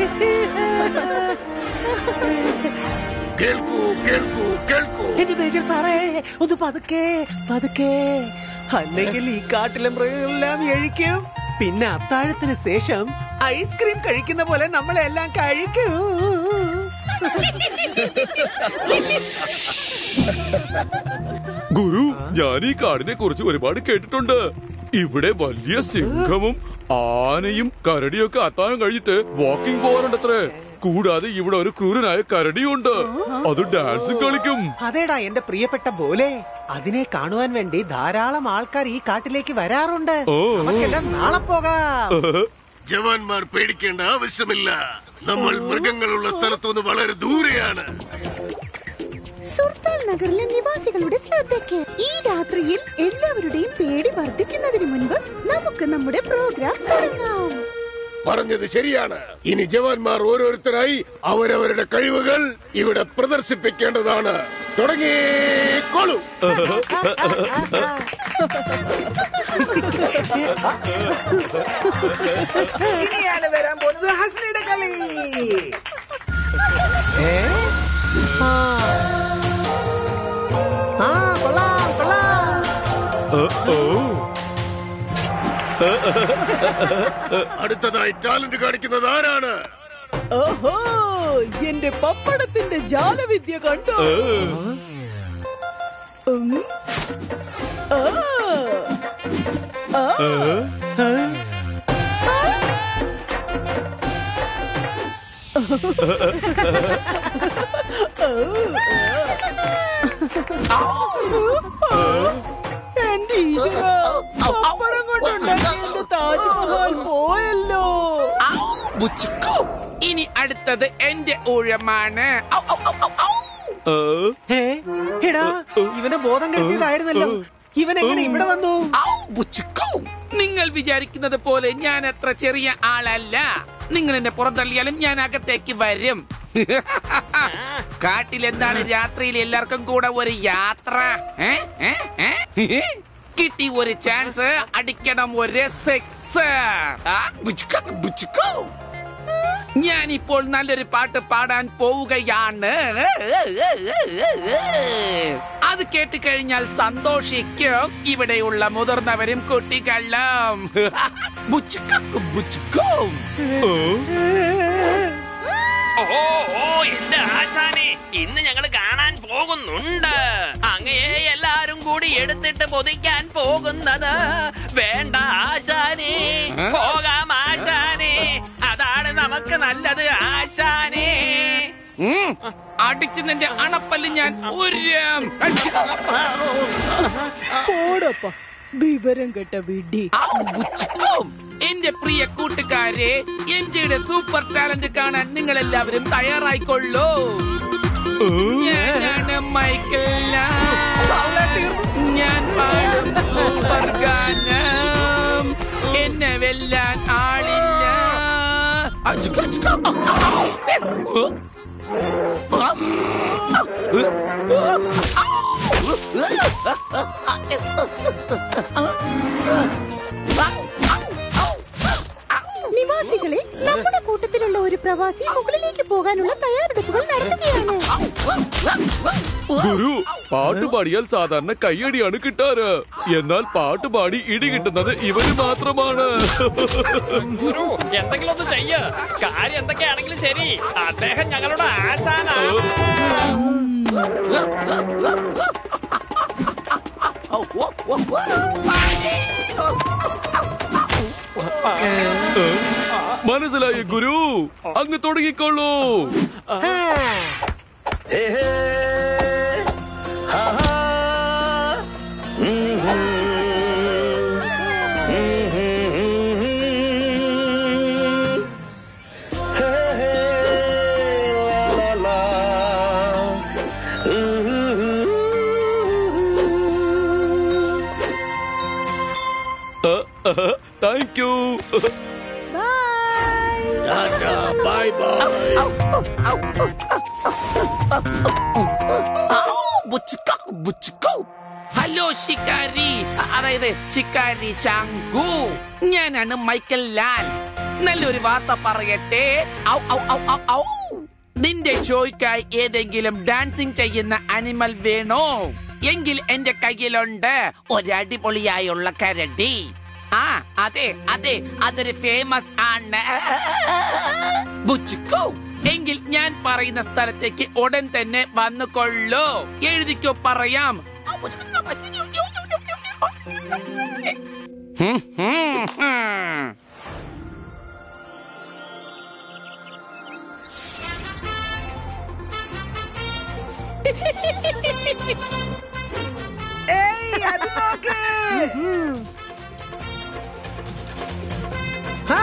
കേൾക്കൂ കേൾക്കൂ കേൾക്കൂ എന്റെ മേജർ സാറേ ഒന്ന് പതുക്കെ പതുക്കെ അല്ലെങ്കിൽ ഈ കാട്ടിലെ മൃഗങ്ങളെല്ലാം എഴിക്കും പിന്നെ അത്താഴത്തിന് ശേഷം ഐസ്ക്രീം കഴിക്കുന്ന പോലെ നമ്മളെല്ലാം കഴിക്കും ഗുരു ഞാൻ ഈ കാടിനെ കുറിച്ച് ഒരുപാട് കേട്ടിട്ടുണ്ട് ഇവിടെ വലിയ സിംഹവും ആനയും കരടിയൊക്കെ അത്താഴം കഴിഞ്ഞിട്ട് വാക്കിംഗ് പോകാറുണ്ടത്രേ കൂടാതെ ഇവിടെ ഒരു ക്രൂരനായ കരടിയുണ്ട് അത് ഡാൻസും കളിക്കും അതേടാ എന്റെ പ്രിയപ്പെട്ട പോലെ അതിനെ കാണുവാൻ വേണ്ടി ധാരാളം ആൾക്കാർ ഈ കാട്ടിലേക്ക് വരാറുണ്ട് ഓ. നമുക്കെല്ലാം നാളെ പോകാം ജവാന്മാർ പേടിക്കേണ്ട ആവശ്യമില്ല നമ്മൾ മൃഗങ്ങളുള്ള സ്ഥലത്തുനിന്ന് വളരെ ദൂരെയാണ് സുർത്താൽ നഗറിലെ നിവാസികളുടെ ശ്രദ്ധയ്ക്ക് ഈ രാത്രിയിൽ എല്ലാവരുടെയും പേടി വർദ്ധിക്കുന്നതിന് മുൻപ് നമുക്ക് നമ്മുടെ പ്രോഗ്രാം തുടങ്ങാം പറഞ്ഞത് ശരിയാണ് ഇനി ജവാന്മാർ ഓരോരുത്തരായി അവരവരുടെ കഴിവുകൾ ഇവിടെ പ്രദർശിപ്പിക്കേണ്ടതാണ് തുടങ്ങിക്കോളൂ ഇനിയാണ് വരാൻ പോകുന്നത് ഹസ്നയുടെ കളി ഏ? ആ. ആ, കൊള്ളാം, കൊള്ളാം. അടുത്തതായി ടാലന്റ് കാണിക്കുന്നത് ആരാണ് ഓഹോ എന്റെ പപ്പടത്തിന്റെ ജാലവിദ്യ കണ്ടോ ഉം. ആ. ആ. എന്റെ ഈശ്വര പപ്പടം കൊണ്ടുണ്ടാക്കിയ എന്റെ താജ്മഹൽ പോയല്ലോ ബുച്ചിക്കോ ഇനി അടുത്തത് എന്റെ ഊഴമാണ് ഔ, ഔ, ഔ, ഔ, ഔ. ഏ? എടാ ഇവനെ ബോധം കെടുത്തിയതായിരുന്നല്ലോ ഇവൻ എങ്ങനെ ഇവിടെ വന്നു ഔ, ബുച്ചിക്കോ നിങ്ങൾ വിചാരിക്കുന്നത് പോലെ ഞാൻ അത്ര ചെറിയ ആളല്ല നിങ്ങൾ എന്നെ പുറന്തള്ളിയാലും ഞാൻ അകത്തേക്ക് വരും കാട്ടിൽ എന്താണ് രാത്രിയിൽ എല്ലാവർക്കും കൂടെ ഒരു യാത്ര ഏ? ഏ? ഏ? കിട്ടി ഒരു ചാൻസ് അടിക്കണം ഒരു സെക്സ് ഞാൻ ഇപ്പോൾ നല്ലൊരു പാട്ട് പാടാൻ പോവുകയാണ് അത് കേട്ട് കഴിഞ്ഞാൽ സന്തോഷിക്കും ഇവിടെയുള്ള മുതിർന്നവരും കുട്ടികളും ബുച്ചുക്കും ബുച്ചുക്കും ഓ ഓ എന്റെ ആശാനെ ഇന്ന് ഞങ്ങൾ കാണാൻ പോകുന്നുണ്ട് അങ്ങയെ എല്ലാരും കൂടി എടുത്തിട്ട് പൊതിക്കാൻ പോകുന്നത് വേണ്ട ആശാനെ പോകാം ആശാനെ അതാണ് നമുക്ക് നല്ലത് ആശാനെ ഉം. അടിച്ച് നിന്റെ അണപ്പല്ല് ഞാൻ ഉരം പോടപ്പ വിവരം കേട്ട വിഡി ഔ, ബുച്ചിക്കും. എന്റെ പ്രിയ കൂട്ടുകാരെ എം ജിയുടെ സൂപ്പർ ടാലന്റ് കാണാൻ നിങ്ങൾ എല്ലാവരും തയ്യാറായിക്കൊള്ളൂ ഞാനാണ് മൈക്കിൾ ലാൽ. ഞാൻ പാടും സൂപ്പർ ഗാനം എന്നെ വെല്ലാൻ ആളില്ല അച്ചുക, അച്ചുക. ഔ, ഔ. നിവാസികളെ നമ്മുടെ കൂട്ടത്തിലുള്ള ഒരു പ്രവാസി മുകളിലേക്ക് പോകാനുള്ള തയ്യാറെടുപ്പുകൾ നടത്തുകയാണ് ഗുരു പാട്ട് പാടിയാൽ സാധാരണ കയ്യടിയാണ് കിട്ടാറ് എന്നാൽ പാട്ട് പാടി ഇടി കിട്ടുന്നത് ഇവന് മാത്രമാണ് ഗുരു എന്തെങ്കിലും ഒന്ന് ചെയ്യ കാര്യം എന്തൊക്കെയാണെങ്കിലും ശരി അദ്ദേഹം ഞങ്ങളുടെ ആശാനാണ് മനസ്സിലായി ഗുരു അങ്ങ് തുടങ്ങിക്കോളൂ താങ്ക് യു ടാറ്റാ ബൈ ബൈ ബുച്ചിക്കോ ബുച്ചിക്കോ ഹലോ ശിക്കാരി അതായത് ശിക്കാരി ശംഖു ഞാനാണ് മൈക്കൽ ലാൽ നല്ലൊരു വാർത്ത പറയട്ടെ ഔ ഔ ഔ ഔ ഔ നിന്റെ ഷോയ്ക്കായി ഏതെങ്കിലും ഡാൻസിങ് ചെയ്യുന്ന അനിമൽ വേണോ എങ്കിൽ എന്റെ കയ്യിലുണ്ട് ഒരടിപൊളിയായുള്ള കരടി ആ അതെ അതെ അതൊരു ഫേമസ് ആണ് ബുച്ചിക്കോ എങ്കിൽ ഞാൻ പറയുന്ന സ്ഥലത്തേക്ക് ഉടൻ തന്നെ വന്നുകൊള്ളൂ എഴുതിക്കോ പറയാം ഹും, ഹും, ഹും. ഏയ് അത് നോക്ക് ഹാ?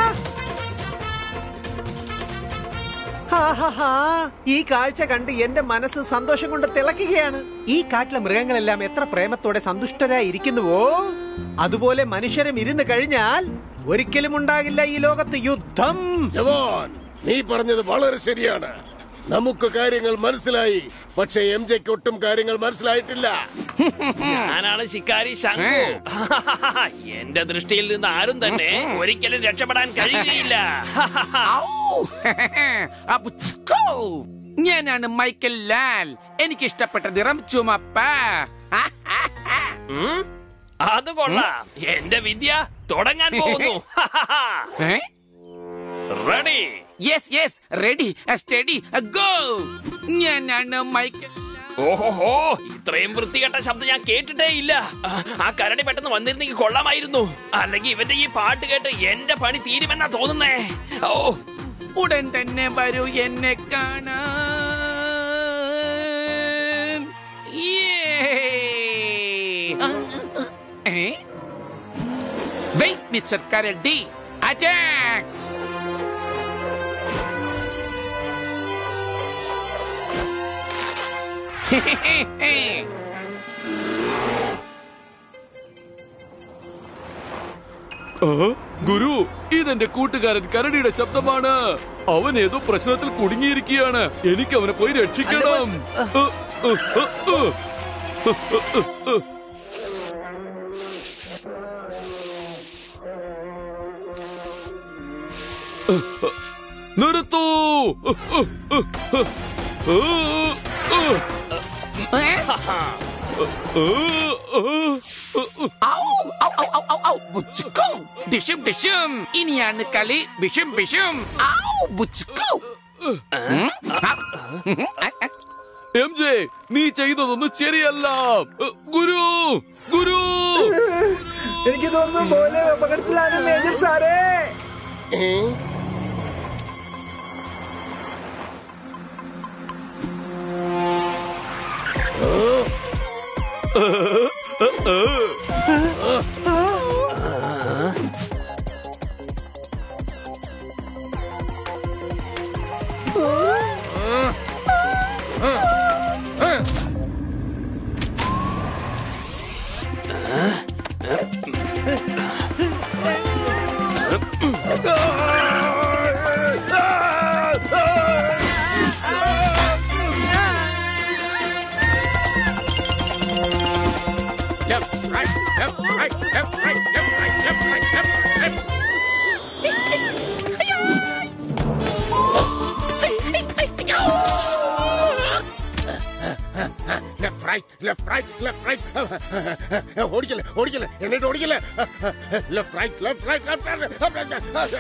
ആഹാഹാ. ഈ കാഴ്ച കണ്ട് എന്റെ മനസ്സ് സന്തോഷം കൊണ്ട് തിളക്കുകയാണ് ഈ കാട്ടിലെ മൃഗങ്ങളെല്ലാം എത്ര പ്രേമത്തോടെ സന്തുഷ്ടരായി ഇരിക്കുന്നുവോ അതുപോലെ മനുഷ്യരും ഇരുന്ന് കഴിഞ്ഞാൽ ഒരിക്കലും ഉണ്ടാകില്ല ഈ ലോകത്ത് യുദ്ധം ജവാൻ നീ പറഞ്ഞത് വളരെ ശരിയാണ് നമുക്ക് കാര്യങ്ങൾ മനസ്സിലായി പക്ഷെ എം ജെക്ക് ഒട്ടും കാര്യങ്ങൾ മനസ്സിലായിട്ടില്ല ഞാനാണ് ശിക്കാരി ശംഖു എന്റെ ദൃഷ്ടിയിൽ നിന്ന് ആരും തന്നെ ഒരിക്കലും രക്ഷപ്പെടാൻ കഴിയുകയില്ല ഔ! അപ്പൊ ചിക്കോ! ഞാനാണ് മൈക്കൽ ലാൽ എനിക്ക് ഇഷ്ടപ്പെട്ട നിറം ചുമപ്പ് ഉം? അത് കൊള്ളാം എന്റെ വിദ്യ തുടങ്ങാൻ പോകുന്നു ready yes yes ready study go ഞാനാണ് മൈക്കൽ ലാൽ. ഓഹോഹോ ഇത്രയും വൃത്തികെട്ട ശബ്ദം ഞാൻ കേട്ടിട്ടേ ഇല്ല ആ, ആ കരടി പെട്ടെന്ന് വന്നിരുന്നെങ്കിൽ കൊള്ളാമായിരുന്നു അല്ലെങ്കിൽ ഇവന്റെ ഈ പാട്ട് കേട്ട് എന്റെ പണി തീരുമെന്നാ തോന്നുന്നേ ഓ ഉടൻ തന്നെ വരൂ എന്നെ കാണാൻ വെയിറ്റ് മിസ്റ്റർ കരടി അറ്റാക്ക് ആ, ഗുരു ഇതെന്റെ കൂട്ടുകാരൻ കരടിയുടെ ശബ്ദമാണ് അവൻ ഏതോ പ്രശ്നത്തിൽ കുടുങ്ങിയിരിക്കുകയാണ് എനിക്ക് അവനെ പോയി രക്ഷിക്കണം ആ, ആ, ആ, ആ. നിർത്തൂ ഔ, ഔ, ഔ, ഔ, ഔ, ഔ, ബുച്ചിക്കോ. ഡിഷും ഡിഷും ഇനിയാണ് കളി ബിഷും ബിഷും ഔ ബുച്ചിക്കോ ഉം, ആ, ഉം, ആ, ആ. എം ജെ നീ ചെയ്തതൊന്നും ശരിയല്ല ഗുരു ഗുരു എനിക്ക് തോന്നുന്നു പോലെ അപകടത്തിലാണ് മേജർ സാറേ ഏ? Left, right, left, right, left, right, left, right, left, right, left, right, left. Left right left right left right ഓടിക്കല ഓടിക്കല എന്നിട്ട് ഓടിക്കല left right left right left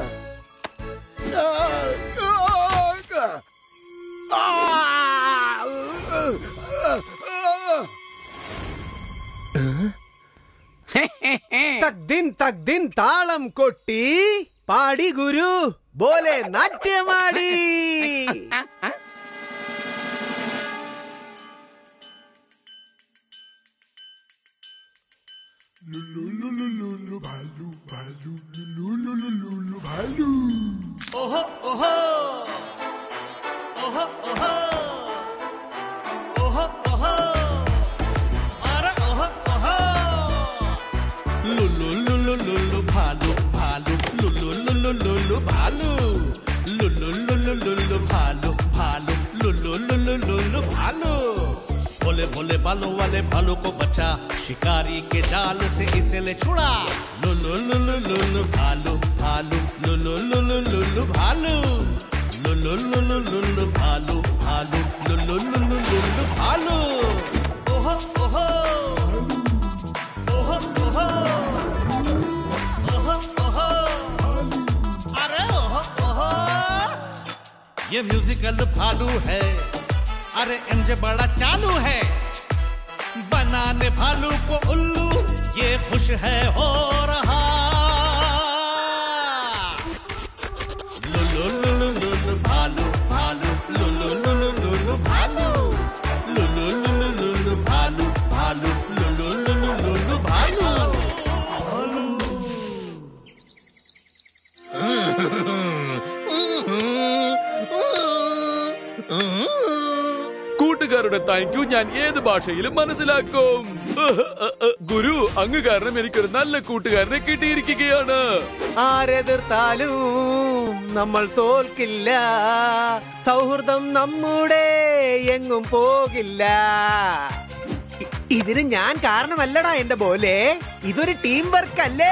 തക്ദിൻ തക്ദിൻ താളം കൊട്ടി പാടി ഗുരു ബോലെ നാട്യമാടി ভালো भोले बालों वाले भालू को बचा शिकारी के जाल से इसे ले छुड़ा लु लु लु लु लु लु भालू भालू लु लु लु लु लु लु भालू लु लु लु लु लु लु भालू भालू लु लु लु लु लु लु भालू ओहो ओहो ओहो ओहो ओहो ओहो अरे ओहो ओहो ये म्यूजिकल भालू है अरे एमजे बड़ा चालू है बनाने भालू को उल्लू ये खुश है हो रहा लु लु लु लु लु लु भालू भालू लु लु लु लु लु लु भालू लु लु लु लु लु लु भालू भालू लु लु लु लु लु लु भालू കൂട്ടുകാരുടെ താങ്ക് യു ഞാൻ ഏത് ഭാഷയിലും മനസ്സിലാക്കും ഗുരു അങ്ങ് കാരണം എനിക്കൊരു നല്ല കൂട്ടുകാരനെ കിട്ടിയിരിക്കുകയാണ് ആരെതിർത്താലും നമ്മൾ തോൽക്കില്ല സൗഹൃദം നമ്മുടെ എങ്ങും പോകില്ല ഇ- ഇതിന് ഞാൻ കാരണമല്ലടാ എന്റെ പോലെ ഇതൊരു ടീം വർക്ക് അല്ലേ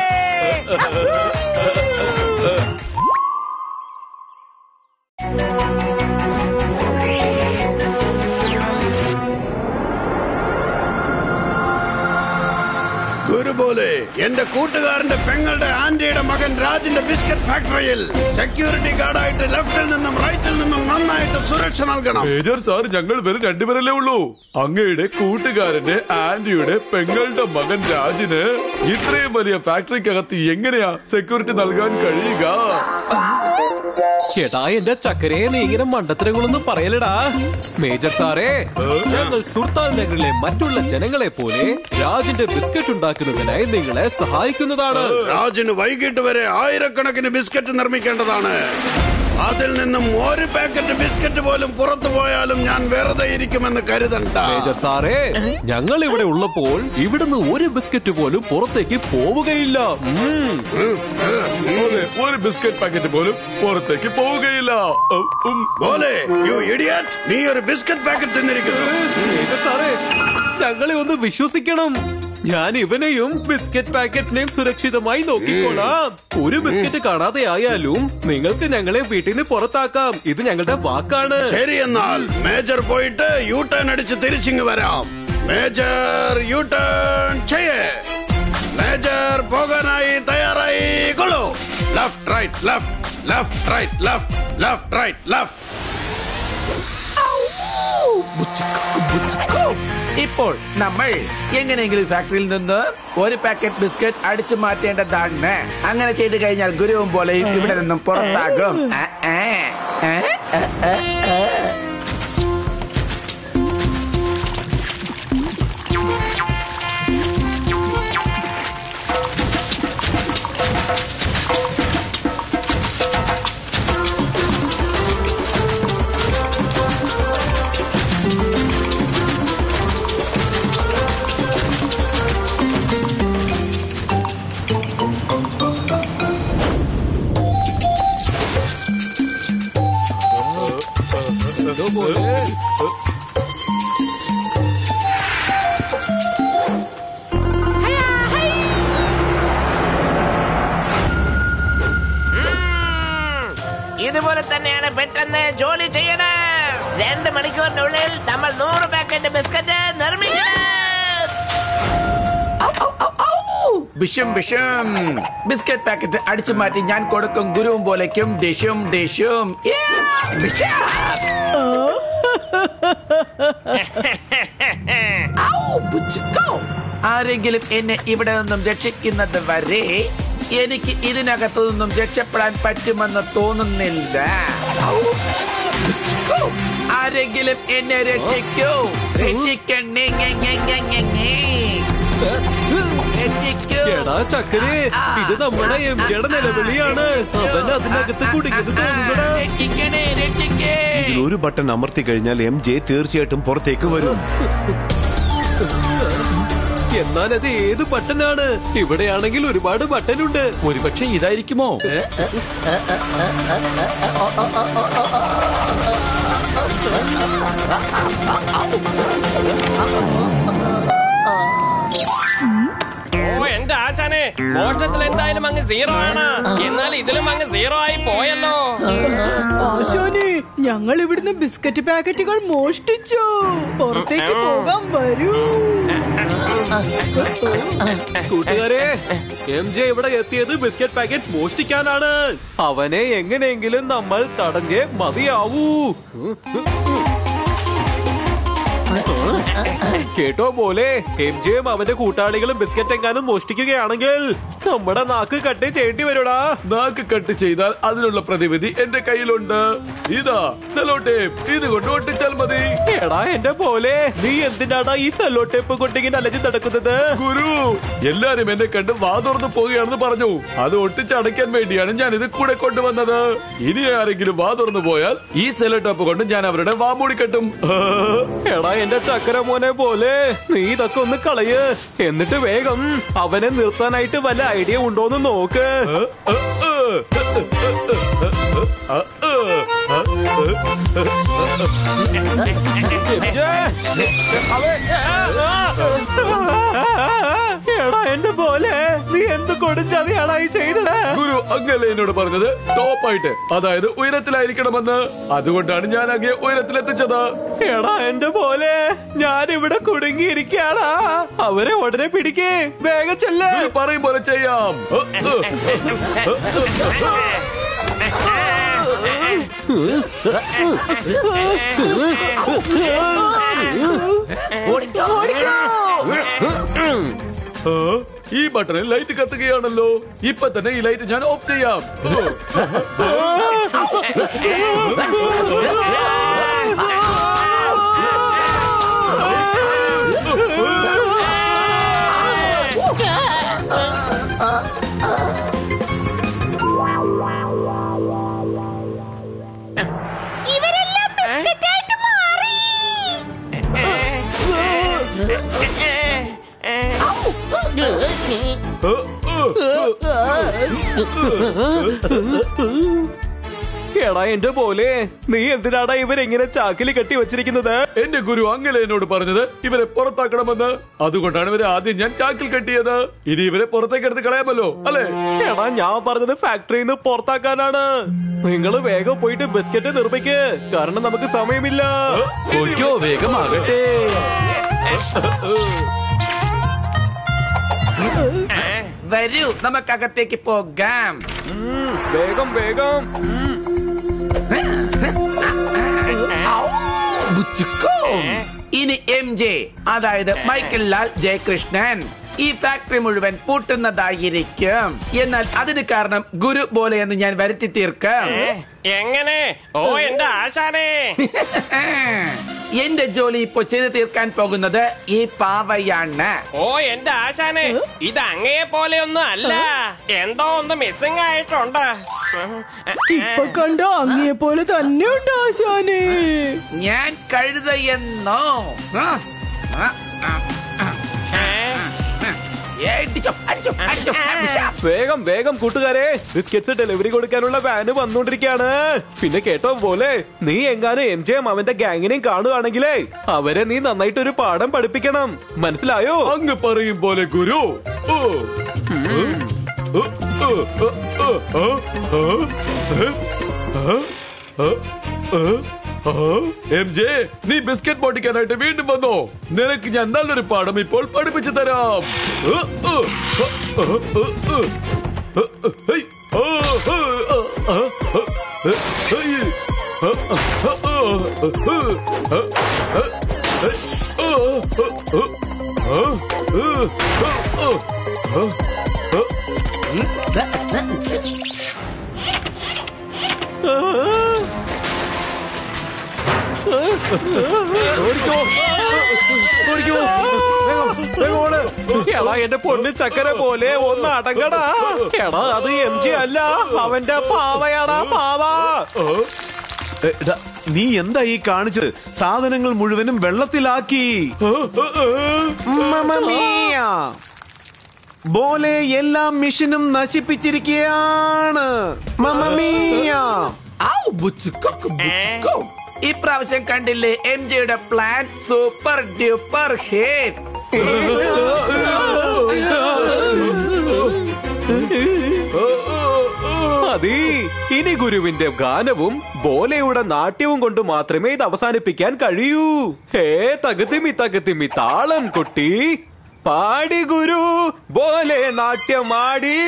ഗുരു പോലെ എന്റെ കൂട്ടുകാരന്റെ പെങ്ങളുടെ ആന്റിയുടെ മകൻ രാജിന്റെ ബിസ്ക്കറ്റ് ഫാക്ടറിയിൽ സെക്യൂരിറ്റി ഗാർഡായിട്ട് ലെഫ്റ്റിൽ നിന്നും റൈറ്റിൽ നിന്നും നന്നായിട്ട് സുരക്ഷ നൽകണം മേജർ സാർ ഞങ്ങൾ വെറും രണ്ടുപേരല്ലേ ഉള്ളൂ അങ്ങയുടെ കൂട്ടുകാരന്റെ ആന്റിയുടെ പെങ്ങളുടെ മകൻ രാജിന് ഇത്രയും വലിയ ഫാക്ടറിക്കകത്ത് എങ്ങനെയാ സെക്യൂരിറ്റി നൽകാൻ കഴിയുക ചേട്ടാ എന്റെ ചക്കരയെ നീ ഇങ്ങനെ മണ്ടത്തരങ്ങളൊന്നും പറയലടാ മേജർ സാറേ ഞങ്ങൾ സുൽത്താൻ നഗറിലെ മറ്റുള്ള ജനങ്ങളെ പോലെ രാജിന്റെ ബിസ്ക്കറ്റ് ഉണ്ടാക്കുന്നതിനായി നിങ്ങളെ സഹായിക്കുന്നതാണ് രാജിന് വൈകിട്ട് വരെ ആയിരക്കണക്കിന് ബിസ്ക്കറ്റ് നിർമ്മിക്കേണ്ടതാണ് അതിൽ നിന്നും ഒരു പാക്കറ്റ് ബിസ്ക്കറ്റ് പോലും പുറത്തു പോയാലും ഞാൻ വെറുതെ ഇരിക്കുമെന്ന് കരുതണ്ട മേജർ സാറേ ഞങ്ങൾ ഇവിടെ ഉള്ളപ്പോൾ ഇവിടുന്ന് ഒരു ബിസ്ക്കറ്റ് പോലും പുറത്തേക്ക് പോവുകയില്ല ഉം. അതെ, ഒരു ബിസ്ക്കറ്റ് പാക്കറ്റ് പോലും പുറത്തേക്ക് പോവുകയില്ല ഉം, ഉം. പോലെ യു ഇഡിയറ്റ് നീ ഒരു ബിസ്ക്കറ്റ് പാക്കറ്റ് തിന്നിരിക്കുന്നു മേജർ സാറേ ഞങ്ങളെ ഒന്ന് വിശ്വസിക്കണം ഞാൻ ഇവനെയും ബിസ്ക്കറ്റ് പാക്കറ്റിനെയും സുരക്ഷിതമായി നോക്കിക്കോളാം ഒരു ബിസ്ക്കറ്റ് കാണാതെ ആയാലും നിങ്ങൾക്ക് ഞങ്ങളെ വീട്ടിൽ നിന്ന് പുറത്താക്കാം ഇത് ഞങ്ങളുടെ വാക്കാണ് ശരി എന്നാൽ മേജർ പോയിട്ട് യു ടേൺ അടിച്ച് തിരിച്ചിങ് വരാം മേജർ യു ടേൺ ചെയ്യേ മേജർ പോകാനായി തയ്യാറായി കൊള്ളു left right left left right left left right left ഇപ്പോൾ നമ്മൾ എങ്ങനെയെങ്കിലും ഫാക്ടറിയിൽ നിന്ന് ഒരു പാക്കറ്റ് ബിസ്ക്കറ്റ് അടിച്ചു മാറ്റേണ്ടതാണ് അങ്ങനെ ചെയ്തു കഴിഞ്ഞാൽ ഗുരുവും പോലെയും ഇവിടെ നിന്നും പുറത്താകും ആ, ആ, ആ, ആ, ആ, ആ. ഇതുപോലെ തന്നെയാണ് പെട്ടെന്ന് ജോലി ചെയ്യണം രണ്ട് മണിക്കൂറിനുള്ളിൽ നമ്മൾ നൂറ് പാക്കറ്റ് ബിസ്ക്കറ്റ് നിർമ്മിക്കണം ബിഷും ബിഷും ബിസ്ക്കറ്റ് പാക്കറ്റ് അടിച്ചു മാറ്റി ഞാൻ കൊടുക്കും ഗുരുവും പോലേക്കും ഡിഷും ഡിഷും Yeah, ബിഷപ്പ്. ഔ, ബുച്ചിക്കോ. ആരെങ്കിലും എന്നെ ഇവിടെ നിന്നും രക്ഷിക്കുന്നത് വരെ എനിക്ക് ഇതിനകത്തു നിന്നും രക്ഷപ്പെടാൻ പറ്റുമെന്ന് തോന്നുന്നില്ല ഔ, ബുച്ചിക്കോ. ആരെങ്കിലും എന്നെ രക്ഷിക്കൂ രക്ഷിക്കണേ ഞെ, ഞെ, ഞെ, ഞെ, ഞെ. രക്ഷിക്കൂ എടാ ചക്കരെ ഇത് നമ്മുടെ എം ജിയുടെ നിലവിളിയാണ് അവൻ അതിനകത്ത് കുടുങ്ങിയത് തോന്നുന്നടാ രക്ഷിക്കണേ രക്ഷിക്കേ ഇതിൽ ഒരു ബട്ടൺ അമർത്തി കഴിഞ്ഞാൽ എം ജെ തീർച്ചയായിട്ടും പുറത്തേക്ക് വരും എന്നാൽ അത് ഏത് ബട്ടനാണ് ഇവിടെയാണെങ്കിൽ ഒരുപാട് ബട്ടൺ ഉണ്ട് ഒരുപക്ഷെ ഇതായിരിക്കുമോ ഓ എന്റെ ആശാനെ മോഷണത്തിൽ എന്തായാലും അങ്ങ് സീറോ ആണ് എന്നാൽ ഇതിലും അങ്ങ് സീറോ ആയി പോയല്ലോ ആശാനെ ഞങ്ങൾ ഇവിടുന്ന് ബിസ്ക്കറ്റ് പാക്കറ്റുകൾ മോഷ്ടിച്ചു പുറത്തേക്ക് പോകാൻ വരൂ കൂട്ടുകാരെ എം ജെ ഇവിടെ എത്തിയത് ബിസ്ക്കറ്റ് പാക്കറ്റ് മോഷ്ടിക്കാനാണ് അവനെ എങ്ങനെയെങ്കിലും നമ്മൾ തടഞ്ഞേ മതിയാവൂ കേട്ടോ പോലെ എം ജെയും അവന്റെ കൂട്ടാളികളും ബിസ്ക്കറ്റ് എങ്ങാനും മോഷ്ടിക്കുകയാണെങ്കിൽ നമ്മുടെ നാക്ക് കട്ട് ചെയ്യേണ്ടി വരൂടാ നാക്ക് കട്ട് ചെയ്താൽ അതിനുള്ള പ്രതിവിധി എന്റെ കയ്യിലുണ്ട് ഇതാ സെലോ ടേപ്പ് ഇത് കൊണ്ട് ഒട്ടിച്ചാൽ മതി എടാ എന്റെ പോലെ നീ എന്തിനാടാ ഈ സെല്ലോ ടേപ്പ് കൊണ്ടിങ്ങനെ അലഞ്ഞു നടക്കുന്നത് ഗുരു എല്ലാരും എന്നെ കണ്ട് വാ തുറന്ന് പോവുകയാണെന്ന് പറഞ്ഞു അത് ഒട്ടിച്ചടയ്ക്കാൻ വേണ്ടിയാണ് ഞാൻ ഇത് കൂടെ കൊണ്ടുവന്നത് ഇനി ആരെങ്കിലും വാ തുറന്നു പോയാൽ ഈ സെലോ ടോപ്പ് കൊണ്ട് ഞാൻ അവരുടെ വാ മൂടിക്കെട്ടും എടാ എന്റെ ചക്കര മോനെ പോലെ നീ ഇതൊക്കെ ഒന്ന് കളയ് എന്നിട്ട് വേഗം അവനെ നിർത്താനായിട്ട് വല്ല ഐഡിയ ഉണ്ടോന്ന് നോക്ക് എടാ എന്റെ പോലെ നീ എന്ത് കൊടുഞ്ചതിയാടാ ഈ ചെയ്തത് ഗുരു അങ്ങല്ലേ എന്നോട് പറഞ്ഞത് ടോപ്പായിട്ട് അതായത് ഉയരത്തിലായിരിക്കണമെന്ന് അതുകൊണ്ടാണ് ഞാൻ അങ്ങേ ഉയരത്തിലെത്തിച്ചത് എടാ എന്റെ പോലെ ഞാൻ ഇവിടെ കുടുങ്ങിയിരിക്കാടാ അവരെ ഉടനെ പിടിക്കേ വേഗം ചെല്ലേ ഗുരു പറയും പോലെ ചെയ്യാം ആ, ഈ ബട്ടണിൽ ലൈറ്റ് കത്തുകയാണല്ലോ ഇപ്പൊ തന്നെ ഈ ലൈറ്റ് ഞാൻ ഓഫ് ചെയ്യാം ഇവരെല്ലാം ബിസ്ക്കറ്റായിട്ട് മാറി എടാ എന്റെ പോലെ നീ എന്തിനാടാ ഇവരെങ്ങനെ ചാക്കിൽ കെട്ടി വെച്ചിരിക്കുന്നത് എന്റെ ഗുരു അങ്ങനെ എന്നോട് പറഞ്ഞത് ഇവരെ പുറത്താക്കണമെന്ന് അതുകൊണ്ടാണ് ഇവരെ ആദ്യം ഞാൻ ചാക്കിൽ കെട്ടിയത് ഇനി ഇവരെ പുറത്തേക്ക് എടുത്ത് കളയാമല്ലോ അല്ലെ എടാ ഞാൻ പറഞ്ഞത് ഫാക്ടറിയിൽ നിന്ന് പുറത്താക്കാനാണ് നിങ്ങൾ വേഗം പോയിട്ട് ബിസ്ക്കറ്റ് നിർമ്മിക്ക് കാരണം നമുക്ക് സമയമില്ല കൊയ്ക്കോ വേഗമാകട്ടെ വരൂ നമുക്കകത്തേക്ക് പോകാം വേഗം വേഗം ബുച്ചുക്കോം. ഇനി എം ജെ അതായത് മൈക്കൽ ലാൽ ജയകൃഷ്ണൻ ഈ ഫാക്ടറി മുഴുവൻ പൂട്ടുന്നതായിരിക്കും എന്നാൽ അതിന് കാരണം ഗുരു പോലെ എന്ന് ഞാൻ വരുത്തി തീർക്കാം എങ്ങനെ ഓ എന്റെ ആശാനെ എന്റെ ജോലി ഇപ്പൊ ചെയ്തു തീർക്കാൻ പോകുന്നത് ഈ പാവയാണ് ഓ എന്റെ ആശാനെ ഇത് അങ്ങയെ പോലെയൊന്നും അല്ല എന്തോ ഒന്ന് മിസ്സിംഗ് ആയിട്ടുണ്ട് ഇപ്പൊ കണ്ട അങ്ങയെ പോലെ തന്നെ ഉണ്ട് ആശാനെ ഞാൻ കഴുതയെന്നോ ആ, ആ, ആ, ആ. ഏ, അടിച്ചോ, അടിച്ചോ, അടിച്ചോ, അടിച്ചോ. വേഗം വേഗം കൂട്ടുകാരെ ബിസ്ക്കറ്റ്സ് ഡെലിവറി കൊടുക്കാനുള്ള വാന് വന്നോണ്ടിരിക്കാണ് പിന്നെ കേട്ടോ പോലെ നീ എങ്ങാനും എം ജെ അവന്റെ ഗാങ്ങിനെയും കാണുകയാണെങ്കിലേ അവരെ നീ നന്നായിട്ട് ഒരു പാഠം പഠിപ്പിക്കണം മനസ്സിലായോ അങ്ങ് പറയും പോലെ ഗുരു ഓ. ഓ, ഓ, ഓ, ഓ, ഓ, ഓ, ഓ, ഓ, ഓ, ഓ. എം ജെ നീ ബിസ്ക്കറ്റ് പൊട്ടിക്കാനായിട്ട് വീണ്ടും വന്നോ നിനക്ക് ഞാൻ നല്ലൊരു പാഠം ഇപ്പോൾ പഠിപ്പിച്ചു തരാം ഓ, ഓ, ഓ, ഓ, ഓ, ഓ. ഓ, ഓ, ഹേയ്. ഓ, ഓ, ഓ, ഓ, ഓ, ഓ, ഹേയ്. ഓ, ഓ, ഓ, ഓ, ഓ, ഓ, ഓ, ഓ, ഹേയ്. ഓ, ഓ, ഓ, ഓ, ഓ, ഓ, ഓ, ഓ. എടാ എന്റെ പൊണ്ണ് ചക്കര പോലെ ഒന്ന് അടങ്ങടാ എടാ അത് എം ജി അല്ല അവന്റെ പാവയാടാ പാവ എടാ, നീ എന്താ ഈ കാണിച്ചത് സാധനങ്ങൾ മുഴുവനും വെള്ളത്തിലാക്കി മമമിയ. ബോലെ എല്ലാ മിഷനും നശിപ്പിച്ചിരിക്കുകയാണ് മമമിയ. ഔ, ബുച്ചുക്കോ, ബുച്ചുക്കോ. ഇപ്രാവശ്യം കണ്ടില്ലേ എം ജിയുടെ പ്ലാൻ സൂപ്പർ ഡ്യൂപ്പർ ഹിറ്റ് മതി ഇനി ഗുരുവിന്റെ ഗാനവും ബോലയുടെ നാട്യവും കൊണ്ട് മാത്രമേ ഇത് അവസാനിപ്പിക്കാൻ കഴിയൂ ഹേ തകതിമി തകതിമി താളം കുട്ടി പാടി ഗുരു ബോലെ നാട്യമാടി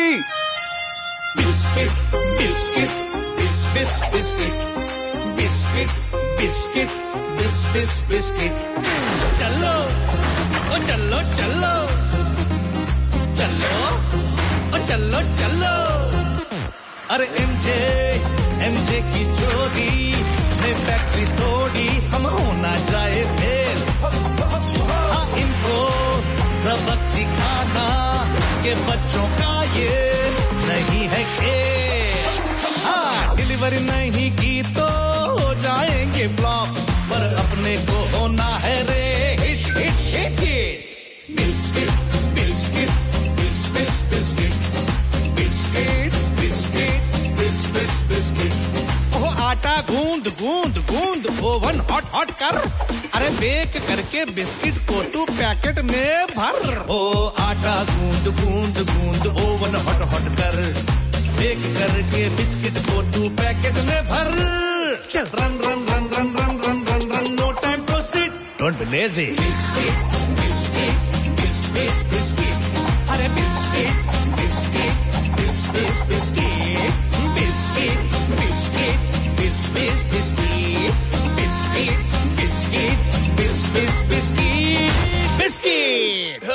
बिस्किट बिस्किट बिस बिस बिस्किट बिस्किट बिस्किट बिस बिस बिस्किट चलो ओ चलो चलो चलो ओ चलो चलो अरे एमजे एमजे की चोरी ने फैक्ट्री तोड़ी हम होना जाए फेल हाँ इनको सबक सिखाना के बच्चों का ये नहीं है खेल हाँ डिलीवरी नहीं की तो हो जाएंगे फ्लॉप पर अपने को होना है रे hit hit hit hit biscuit biscuit बिस बिस बिस्किट बिस्किट बिस्किट बिस बिस बिस्किट ओ आटा गूंद गूंद गूंद ओवन हॉट हॉट कर अरे बेक करके बिस्किट को तू पैकेट में भर ओ आटा गूंद गूंद गूंद ओवन हॉट हॉट कर बेक करके बिस्किट को तू पैकेट में भर चल run run run run run run run run no time to sit don't be lazy biscuit biscuit बिस बिस बिस्किट अरे बिस्किट बिस्किट बिस बिस बिस्किट बिस्किट बिस्किट बिस बिस बिस्किट बिस्किट बिस्किट बिस बिस बिस्किट बिस्किट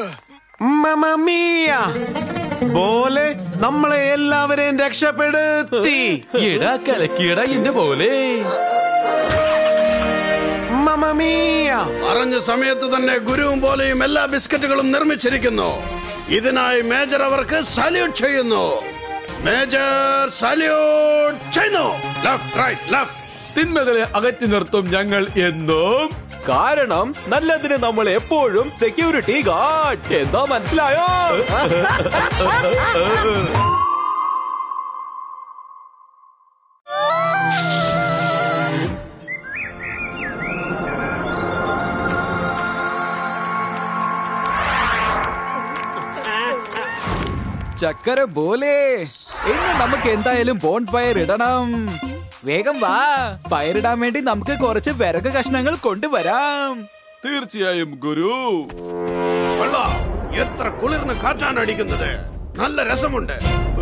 മമമിയ പോലെ നമ്മളെ എല്ലാവരെയും രക്ഷപ്പെടുത്തി എടാ കലക്കിയടാ എന്റെ പോലെ മമമിയ പറഞ്ഞ സമയത്ത് തന്നെ ഗുരുവും പോലെയും എല്ലാ ബിസ്ക്കറ്റുകളും നിർമ്മിച്ചിരിക്കുന്നു ഇതിനായി മേജർ അവർക്ക് സല്യൂട്ട് ചെയ്യുന്നു മേജർ സല്യൂട്ട് ചെയ്യുന്നു ലെഫ്റ്റ് റൈറ്റ് ലെഫ്റ്റ് തിന്മകളെ അകറ്റി നിർത്തും ഞങ്ങൾ എന്നും കാരണം നല്ലതിന് നമ്മൾ എപ്പോഴും സെക്യൂരിറ്റി ഗാർഡ് എന്താ മനസ്സിലായോ ചക്കര പോലെ ഇന്ന് നമുക്ക് എന്തായാലും ബോൺ ഫയർ ഇടണം വേഗം വാ ഫയർ ഇടാൻ വേണ്ടി നമുക്ക് കുറച്ച് വിറക് കഷ്ണങ്ങൾ കൊണ്ടുവരാം തീർച്ചയായും ഗുരു കൊള്ളാം എത്ര കുളിർന്ന കാറ്റാണ് അടിക്കുന്നത് നല്ല രസമുണ്ട്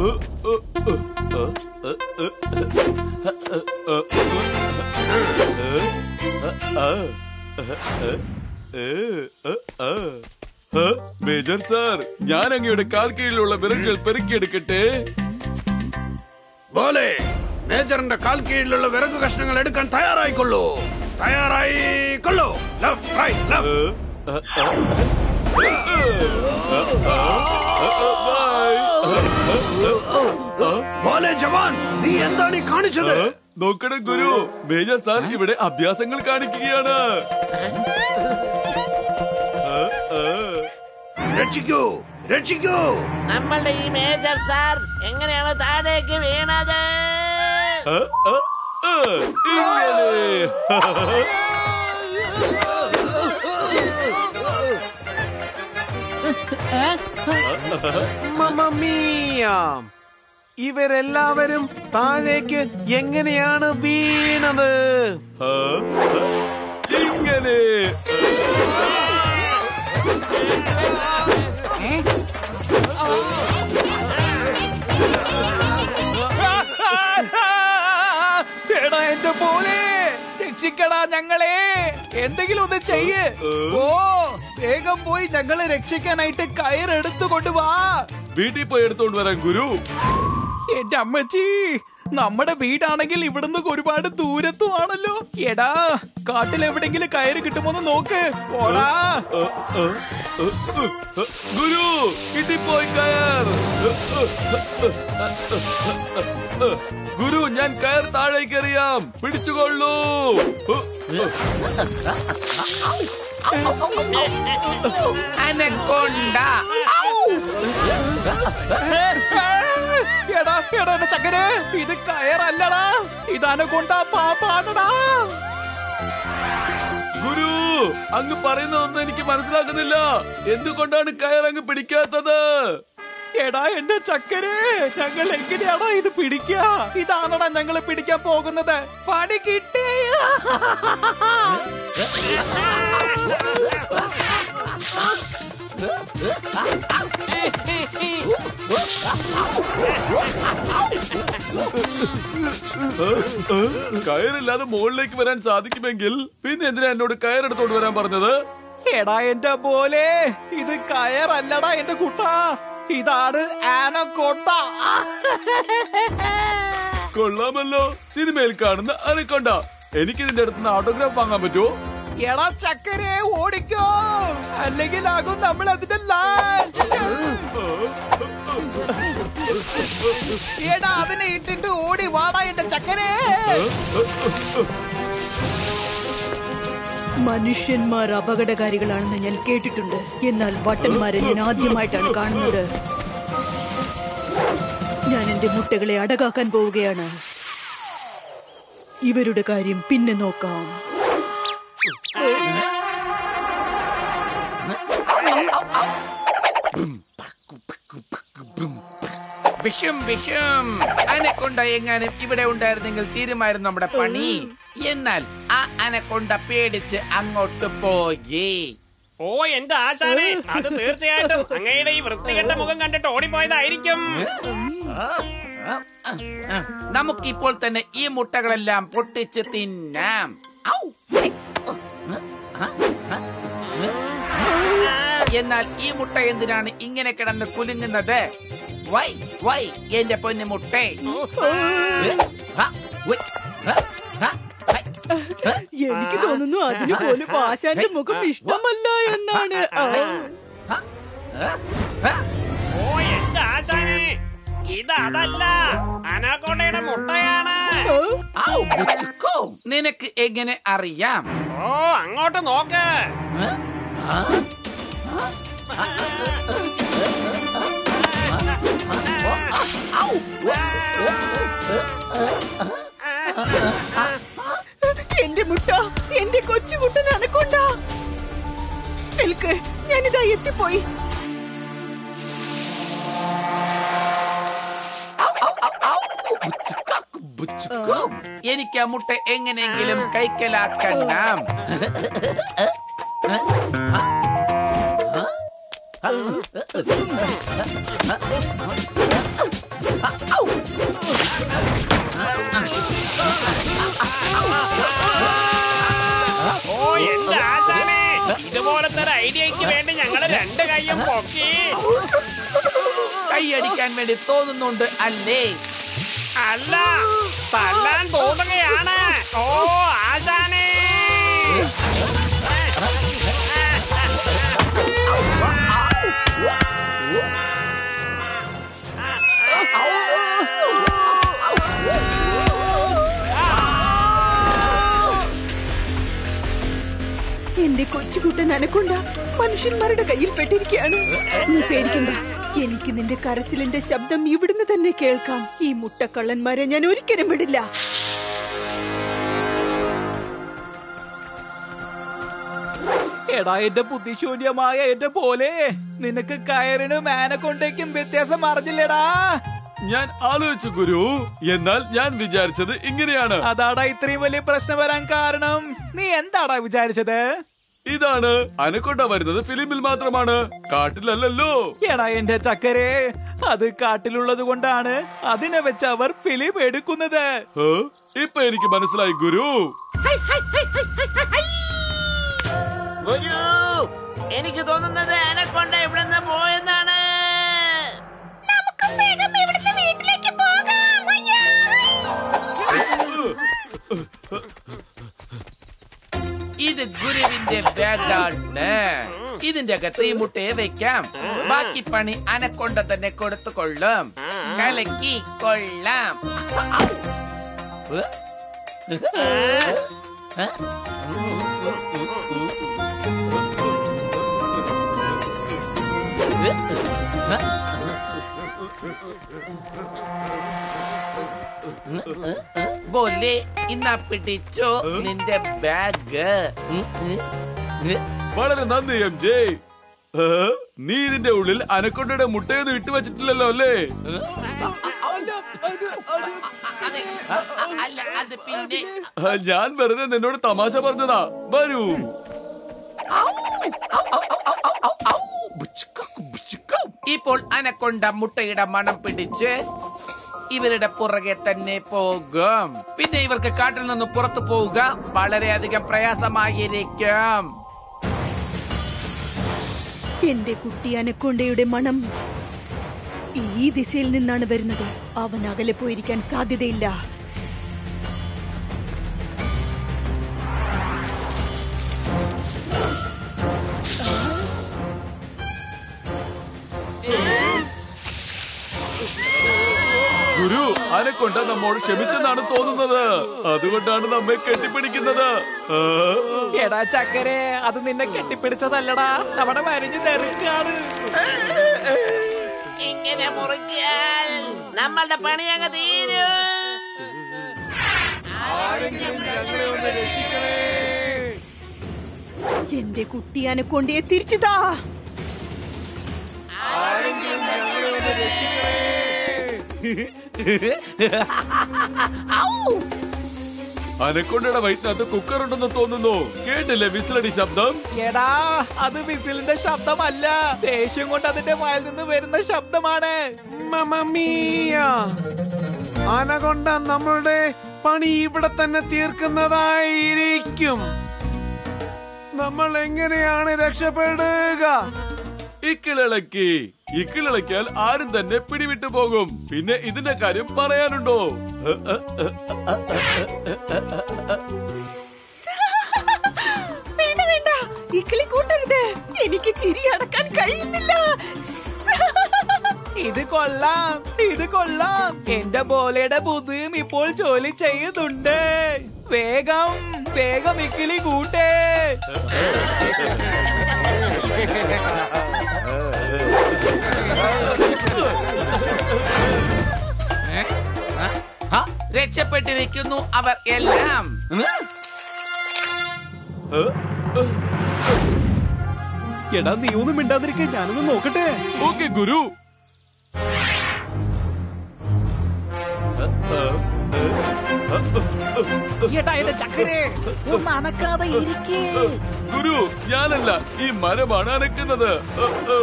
മേജർ സാർ ഞാൻ അങ്ങയുടെ കാൽ കീഴിലുള്ള വിറകുകൾ പെറുക്കിയെടുക്കട്ടെ പോലെ മേജറിന്റെ കാൽ കീഴിലുള്ള വിറകു കഷ്ണങ്ങൾ എടുക്കാൻ തയ്യാറായിക്കൊള്ളൂ തയ്യാറായി കൊള്ളൂ ലെഫ്റ്റ് റൈറ്റ് ലെഫ്റ്റ് പോലെ ജവാൻ നീ എന്താണ് ഈ കാണിച്ചത് നോക്കണേ ഗുരു മേജർ സാർ ഇവിടെ അഭ്യാസങ്ങൾ കാണിക്കുകയാണ് രക്ഷിക്കൂ രക്ഷിക്കൂ നമ്മളുടെ ഈ മേജർ സാർ എങ്ങനെയാണ് താഴേക്ക് വീണത് ആ, ആ, ആ, ഇങ്ങനെ മമമിയ ഇവരെല്ലാവരും താഴേക്ക് എങ്ങനെയാണ് വീണത് ആ, ഇങ്ങനെ എടാ എന്റെ പോലെ രക്ഷിക്കടാ ഞങ്ങളെ എന്തെങ്കിലും ഒന്ന് ചെയ്യ് ഓ വേഗം പോയി ഞങ്ങളെ രക്ഷിക്കാനായിട്ട് കയറെടുത്തു കൊണ്ടുവാ വീട്ടിൽ പോയി എടുത്തോണ്ട് വരാൻ ഗുരു എന്റെ അമ്മച്ചി നമ്മുടെ വീടാണെങ്കിൽ ഇവിടുന്ന് ഒരുപാട് ദൂരത്തുമാണല്ലോ എടാ കാട്ടിൽ എവിടെങ്കിലും കയറ് കിട്ടുമോന്ന് നോക്ക് ഓടാ ആ, ആ, ആ, ആ, ആ, ഗുരു വീട്ടിൽ പോയി കയർ ഗുരു ഞാൻ കയർ താഴേക്ക് എറിയാം പിടിച്ചുകൊള്ളൂ അനക്കൊണ്ട എടാ എടാ എന്റെ ചക്കരെ ഇത് കയറല്ലടാ ഇതാണ് കൊണ്ടാ പാപ്പാണടാ ഗുരു അങ്ങ് പറയുന്നതൊന്നും എനിക്ക് മനസ്സിലാക്കുന്നില്ല എന്തുകൊണ്ടാണ് കയർ അങ്ങ് പിടിക്കാത്തത് എടാ എന്റെ ചക്കരെ ഞങ്ങൾ എങ്ങനെയാടാ ഇത് പിടിക്കുക ഇതാണടാ ഞങ്ങൾ പിടിക്കാൻ പോകുന്നത് പണി കിട്ടി കയറില്ലാതെ മുകളിലേക്ക് വരാൻ സാധിക്കുമെങ്കിൽ പിന്നെ എന്തിനാ എന്നോട് കയറെടുത്തോണ്ട് വരാൻ പറഞ്ഞത് എടാ എന്റെ പോലെ ഇത് കയറല്ലടാ എന്റെ കുട്ടാ ഇതാണ് ആനക്കൊണ്ട കൊള്ളാമല്ലോ സിനിമയിൽ കാണുന്ന അനക്കൊണ്ട എനിക്ക് ഇതിന്റെ അടുത്ത് ഓട്ടോഗ്രാഫ് വാങ്ങാൻ പറ്റുമോ എടാ ചക്കരെ ഓടിക്കോ അല്ലെങ്കിൽ ആകും നമ്മൾ അതിന്റെ ലാഞ്ച് എടാ അതിനെ ഇട്ടിട്ട് ഓടി വാടാ എന്റെ ചക്കരെ മനുഷ്യന്മാർ അപകടകാരികളാണെന്ന് ഞാൻ കേട്ടിട്ടുണ്ട് എന്നാൽ വട്ടന്മാരെ ഞാൻ ആദ്യമായിട്ടാണ് കാണുന്നത് ഞാൻ എന്റെ മുട്ടകളെ അടകാക്കാൻ പോവുകയാണ് ഇവരുടെ കാര്യം പിന്നെ നോക്കാം വിഷും വിഷും അനക്കൊണ്ട എങ്ങാനും ഇവിടെ ഉണ്ടായിരുന്നെങ്കിൽ തീരുമായിരുന്നു നമ്മുടെ പണി എന്നാൽ ആ അനക്കൊണ്ട പേടിച്ച് അങ്ങോട്ട് പോയി ഓ എന്റെ ആശാനെ അത് തീർച്ചയായിട്ടും അങ്ങയുടെ ഈ വൃത്തികെട്ട മുഖം കണ്ടിട്ട് ഓടിപ്പോയതായിരിക്കും നമുക്കിപ്പോൾ തന്നെ ഈ മുട്ടകളെല്ലാം പൊട്ടിച്ച് തിന്നാം ഔ! എന്നാൽ ഈ മുട്ട എന്തിനാണ് ഇങ്ങനെ കിടന്ന് കുലുങ്ങുന്നത് വൈ വൈ എന്റെ പൊന്നു മുട്ടേ ഹ, ഉയ്, ഹ, ഹ, ഹൈ, ഹ. എനിക്ക് തോന്നുന്നു അതിന് പോലും ആശാന്റെ മുഖം ഇഷ്ടമല്ല എന്നാണ് ആ. ഓ എന്റെ ആശാനെ ഇത് അതല്ല അനാക്കോണ്ടയുടെ മുട്ടയാണ് ഔ, ബുച്ചുക്കോ. നിനക്ക് എങ്ങനെ അറിയാം ഓ അങ്ങോട്ട് നോക്ക് എന്റെ മുട്ട എന്റെ കൊച്ചുകുട്ടൻ അനക്കൊണ്ട നിൽക്ക് ഞാനിതാ എത്തിപ്പോയി ബുച്ചുക്കോ. എനിക്ക് ആ മുട്ട എങ്ങനെയെങ്കിലും കൈക്കലാക്കണം ഓ എന്റെ ആശാനെ ഇതുപോലത്തെ ഒരു ഐഡിയക്ക് വേണ്ടി ഞങ്ങള് രണ്ട് കൈയും പൊക്കി കൈയടിക്കാൻ വേണ്ടി തോന്നുന്നുണ്ട് അല്ലേ അല്ല തല്ലാൻ തോന്നുകയാണ് ഓ ആശാനെ എന്റെ കൊച്ചുകുട്ടൻ അനക്കൊണ്ട മനുഷ്യന്മാരുടെ കയ്യിൽ പെട്ടിരിക്കുകയാണ് നീ പേടിക്കണ്ട എനിക്ക് നിന്റെ കരച്ചിലിന്റെ ശബ്ദം ഇവിടുന്ന് തന്നെ കേൾക്കാം ഈ മുട്ടക്കള്ളന്മാരെ ഞാൻ ഒരിക്കലും വിടില്ല എടാ എന്റെ ബുദ്ധിശൂന്യമായ എന്റെ പോലെ നിനക്ക് കയറിനും ആനക്കൊണ്ടേക്കും വ്യത്യാസം അറിഞ്ഞില്ലടാ ഞാൻ ആലോചിച്ചു ഗുരു എന്നാൽ ഞാൻ വിചാരിച്ചത് ഇങ്ങനെയാണ് അതാടാ ഇത്രയും വലിയ പ്രശ്നം വരാൻ കാരണം നീ എന്താടാ വിചാരിച്ചത് ഇതാണ് അനക്കൊണ്ട വരുന്നത് ഫിലിമിൽ മാത്രമാണ് കാട്ടിലല്ലല്ലോ എടാ എന്റെ ചക്കരെ അത് കാട്ടിലുള്ളത് കൊണ്ടാണ് അതിനെ വെച്ച് അവർ ഫിലിം എടുക്കുന്നത് ഏ? ഇപ്പൊ എനിക്ക് മനസ്സിലായി ഗുരു ഗുരു എനിക്ക് തോന്നുന്നത് അനക്കൊണ്ട ഇവിടുന്ന് പോയെന്നാണ് ഇത് ഗുരുവിന്റെ ബാഗാണ് ഇതിന്റെ അകത്ത് ഈ മുട്ടയെ വെക്കാം ബാക്കി പണി അനക്കൊണ്ട തന്നെ കൊടുത്തുകൊള്ളും കലക്കി കൊള്ളാം ഏ? ഏ? ബോലെ ഇന്നാ പിടിച്ചോ നിന്റെ ബാഗ് വളരെ നന്ദി എം ജെ നീ ഇതിന്റെ ഉള്ളിൽ അനക്കൊണ്ടയുടെ മുട്ടയൊന്നും ഇട്ട് വെച്ചിട്ടില്ലല്ലോ അല്ലേ അല്ല അത് പിന്നെ ആ, ഞാൻ വെറുതെ നിന്നോട് തമാശ പറഞ്ഞതാ വരൂ ഇപ്പോൾ അനക്കൊണ്ട മുട്ടയുടെ മണം പിടിച്ച് ഇവരുടെ പുറകെ തന്നെ പോകും പിന്നെ ഇവർക്ക് കാട്ടിൽ നിന്ന് പുറത്തു പോവുക വളരെയധികം പ്രയാസമായിരിക്കും എന്റെ കുട്ടി അനക്കൊണ്ടയുടെ മണം ഈ ദിശയിൽ നിന്നാണ് വരുന്നത് അവൻ അകലെ പോയിരിക്കാൻ സാധ്യതയില്ല ഗുരു അനക്കൊണ്ട നമ്മോട് ക്ഷമിച്ചെന്നാണ് തോന്നുന്നത് അതുകൊണ്ടാണ് നമ്മെ കെട്ടിപ്പിടിക്കുന്നത് ആ. എടാ ചക്കരെ അത് നിന്നെ കെട്ടിപ്പിടിച്ചതല്ലടാ നമ്മുടെ വരിഞ്ഞ് തെറുക്കാണ് ഇങ്ങനെ മുറിക്കാൽ നമ്മളുടെ പണി അങ്ങ് തീരും എന്റെ കുട്ടി അനക്കൊണ്ടയെ തിരിച്ചുതാ അനക്കൊണ്ടയുടെ വയറ്റിനകത്ത് കുക്കർ ഉണ്ടെന്ന് തോന്നുന്നു കേട്ടില്ലേ വിസിലടി ശബ്ദം എടാ അത് വിസിലിന്റെ ശബ്ദമല്ല ദേഷ്യം കൊണ്ട് അതിന്റെ വായിൽ നിന്ന് വരുന്ന ശബ്ദമാണ് മമമിയ. അനകൊണ്ട നമ്മളുടെ പണി ഇവിടെ തന്നെ തീർക്കുന്നതായിരിക്കും നമ്മൾ എങ്ങനെയാണ് രക്ഷപ്പെടുക ഇക്കിളിളക്കി ഇക്കിളിളക്കിയാൽ ആരും തന്നെ പിടിവിട്ടു പോകും പിന്നെ ഇതിന്റെ കാര്യം പറയാനുണ്ടോ വേണ്ട വേണ്ട ഇക്കിളി കൂട്ടരുത് എനിക്ക് ചിരി അടക്കാൻ കഴിയുന്നില്ല ഇത് കൊള്ളാം ഇത് കൊള്ളാം എന്റെ ബോലയുടെ ബുദ്ധിയും ഇപ്പോൾ ജോലി ചെയ്യുന്നുണ്ട് വേഗം വേഗം ഇക്കിളി കൂട്ടേ ആ, രക്ഷപ്പെട്ടിരിക്കുന്നു അവർ എല്ലാം എടാ നീ ഒന്നും മിണ്ടാതിരിക്കെ ഞാനൊന്ന് നോക്കട്ടെ ഓക്കെ ഗുരു എടാ എന്റെ ചക്കരെ ഒന്ന് അനക്കാതെ ഇരിക്കേ ഗുരു ഞാനല്ല ഈ മരമാണ് അനക്കുന്നത് അ, അ.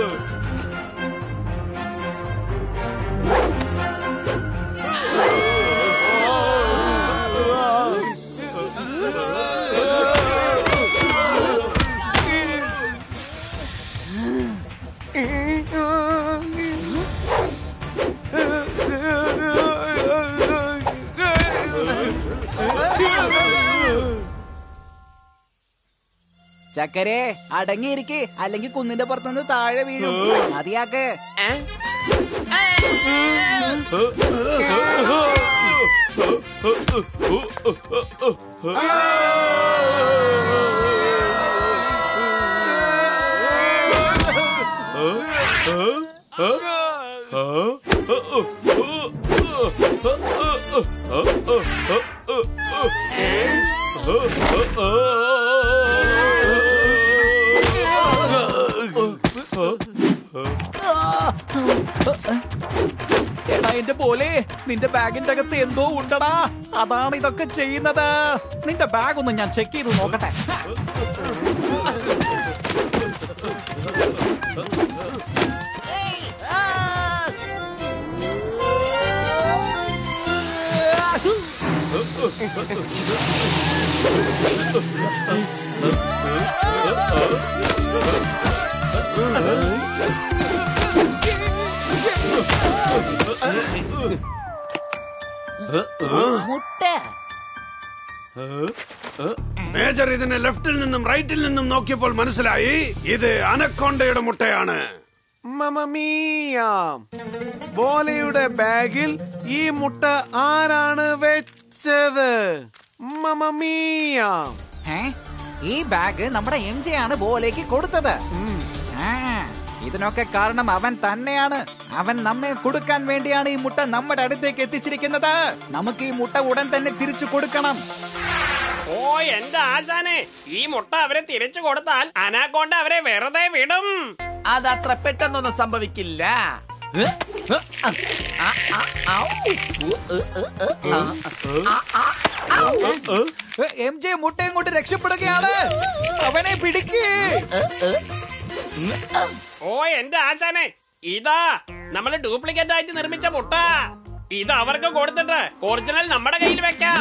ചക്കരെ അടങ്ങിയിരിക്കെ അല്ലെങ്കിൽ കുന്നിന്റെ പുറത്തുനിന്ന് താഴെ വീഴും മതിയാക്ക് എടാ എന്റെ പോലെ നിന്റെ ബാഗിന്റെ അകത്ത് എന്തോ ഉണ്ടടാ അതാണ് ഇതൊക്കെ ചെയ്യുന്നത് നിന്റെ ബാഗ് ഒന്ന് ഞാൻ ചെക്ക് ചെയ്ത് നോക്കട്ടെ മുട്ട മേജർ ഇതിനെ ലെഫ്റ്റിൽ നിന്നും റൈറ്റിൽ നിന്നും നോക്കിയപ്പോൾ മനസ്സിലായി ഇത് അനക്കോണ്ടയുടെ മുട്ടയാണ് മമമിയ. ബോലയുടെ ബാഗിൽ ഈ മുട്ട ആരാണ് വെച്ചത് മമമിയ. ഏ? ഈ ബാഗ് നമ്മുടെ എം ജെ ആണ് ബോലേക്ക് കൊടുത്തത് ആ, ഇതിനൊക്കെ കാരണം അവൻ തന്നെയാണ് അവൻ നമ്മെ കൊടുക്കാൻ വേണ്ടിയാണ് ഈ മുട്ട നമ്മുടെ അടുത്തേക്ക് എത്തിച്ചിരിക്കുന്നത് നമുക്ക് ഈ മുട്ട ഉടൻ തന്നെ തിരിച്ചു കൊടുക്കണം ഓ എന്റെ ആശാനെ ഈ മുട്ട അവരെ തിരിച്ചു കൊടുത്താൽ അനാക്കോണ്ട അവരെ വെറുതെ വിടും അതത്ര പെട്ടെന്നൊന്നും സംഭവിക്കില്ല ഏ? ഏ? ആ, ആ, ഔ. ഉ, ഉ, ഉ, ഉ, ആ. ആ, ആ, ഔ. എം ജെ മുട്ട ഇങ്ങോട്ട് രക്ഷപ്പെടുകയാണ് അവനെ പിടിക്ക് ഓ എന്റെ ആശാനെ ഇതാ നമ്മള് ഡ്യൂപ്ലിക്കേറ്റ് ആയിട്ട് നിർമ്മിച്ച മുട്ട ഇത് അവർക്ക് കൊടുത്തിട്ട് ഒറിജിനൽ നമ്മുടെ കയ്യിൽ വെക്കാം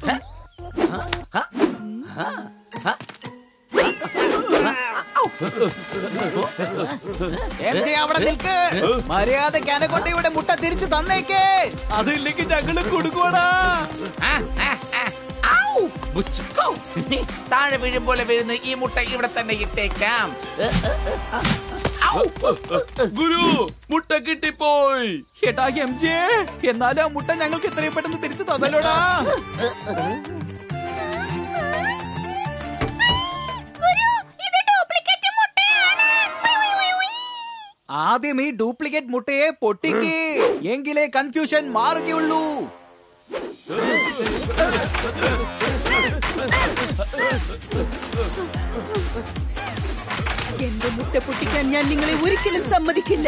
എം ജെ അവിടെ നിൽക്ക് മര്യാദയ്ക്ക് അനക്കൊണ്ട ഇവിടെ മുട്ട തിരിച്ചു തന്നേക്കേ അതില്ലെങ്കിൽ ഞങ്ങള് കൊടുക്കൂടാ ആ, ആ, ആ. ഔ. ബുച്ചിക്കോ. താഴെ വീഴും പോലെ വീഴുന്ന ഈ മുട്ട ഇവിടെ തന്നെ ഇട്ടേക്കാം ഏ, ഏ, ഏ, ആ. ഔ. ഗുരു മുട്ട കിട്ടിപ്പോയി എടാ എം ജെ എന്നാലും ആ മുട്ട ഞങ്ങൾക്ക് എത്രയും പെട്ടെന്ന് തിരിച്ചു തന്നല്ലോടാ ആദ്യം ഈ ഡ്യൂപ്ലിക്കേറ്റ് മുട്ടയെ പൊട്ടിക്ക് എങ്കിലേ കൺഫ്യൂഷൻ മാറുകയുള്ളൂ എന്റെ മുട്ട പൊട്ടിക്കാൻ ഞാൻ നിങ്ങളെ ഒരിക്കലും സമ്മതിക്കില്ല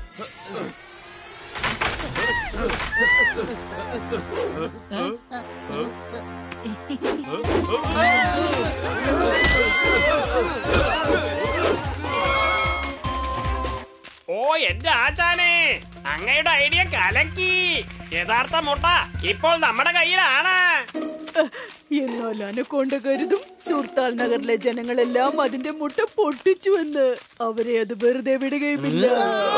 ഓ എന്റെ ആശാനെ അങ്ങയുടെ ഐഡിയ കലക്കി യഥാർത്ഥ മുട്ട ഇപ്പോൾ നമ്മുടെ കയ്യിലാണ് എന്നാൽ അനക്കൊണ്ട കരുതും സുർത്താൽ നഗറിലെ ജനങ്ങളെല്ലാം അതിന്റെ മുട്ട പൊട്ടിച്ചുവെന്ന് അവരെ അത് വെറുതെ വിടുകയുമില്ല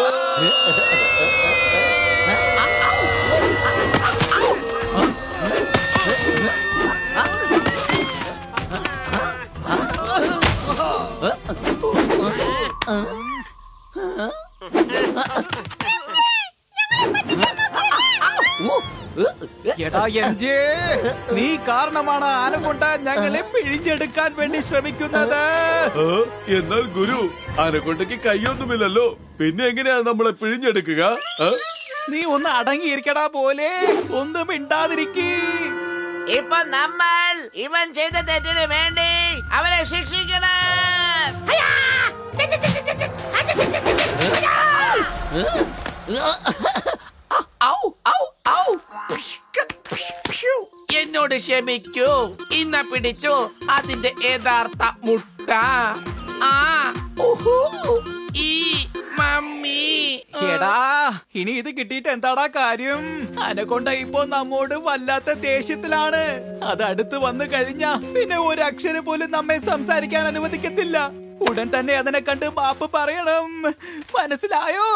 എടാ എം ജെ നീ കാരണമാണ് ആനക്കൊണ്ട ഞങ്ങളെ പിഴിഞ്ഞെടുക്കാൻ വേണ്ടി ശ്രമിക്കുന്നത് ആ, എന്നാൽ ഗുരു അനക്കൊണ്ടയ്ക്ക് കൈയൊന്നുമില്ലല്ലോ പിന്നെ എങ്ങനെയാണ് നമ്മളെ പിഴിഞ്ഞെടുക്കുക ആ? നീ ഒന്ന് അടങ്ങിയിരിക്കടാ പോലെ ഒന്നും മിണ്ടാതിരിക്കേ ഇപ്പൊ നമ്മൾ ഇവൻ ചെയ്ത തെറ്റിന് വേണ്ടി അവരെ ശിക്ഷിക്കണം അയ്യാ! ചെ, ചെ, ചെ, ചെ, ചെ, ചെ. ആ, ചെ, ചെ, ചെ, ചെ, ചെ. അയ്യാ! ഔ, ഔ, ഔ. എന്നോട് ക്ഷമിക്കൂ ഇന്ന പിടിച്ചു അതിന്റെ യഥാർത്ഥ മുട്ട ആ ഉഹു. ഈ മമ്മി എടാ ഇനി ഇത് കിട്ടിയിട്ട് എന്താടാ കാര്യം അനക്കൊണ്ട ഇപ്പോ നമ്മോട് വല്ലാത്ത ദേഷ്യത്തിലാണ് അത് അടുത്ത് വന്നു കഴിഞ്ഞാ പിന്നെ ഒരു അക്ഷരം പോലും നമ്മെ സംസാരിക്കാൻ അനുവദിക്കത്തില്ല ഉടൻ തന്നെ അതിനെ കണ്ട് മാപ്പ് പറയണം മനസ്സിലായോ